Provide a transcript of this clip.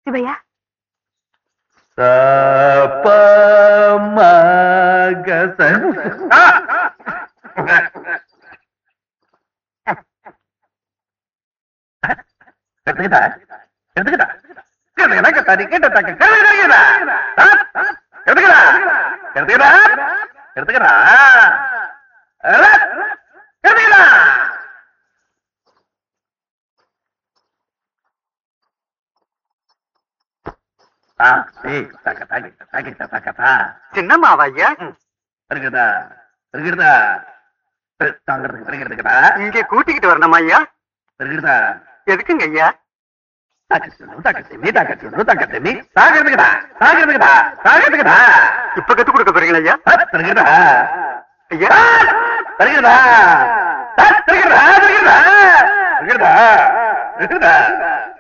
சிவையா மகசன் எடுத்துக்கிட்டா எடுத்துக்கிட்டா எடுத்துக்கிட்டா கத்தாடி கேட்டத்தாக்க எடுத்துக்கிட்டா எடுத்துக்கிட்டா எடுத்துக்கிட்டா எடுத்துக்கிட்டா எடுத்துக்கிட்டா ஆ ஏய் தாக்க தாக்க தாக்க தாக்க தா சின்னம்மாவா ஐயா இருக்குதா இருக்குதா தாங்கிறதுக்கு இருக்கிறதுக்குடா இங்க கூட்டிக்கிட்டு வரணுமா ஐயா இருக்குதா எதுக்குங்க ஐயா இப்ப கத்து கொடுக்க போறீங்களா ஐயா ஐயா இருக்குதா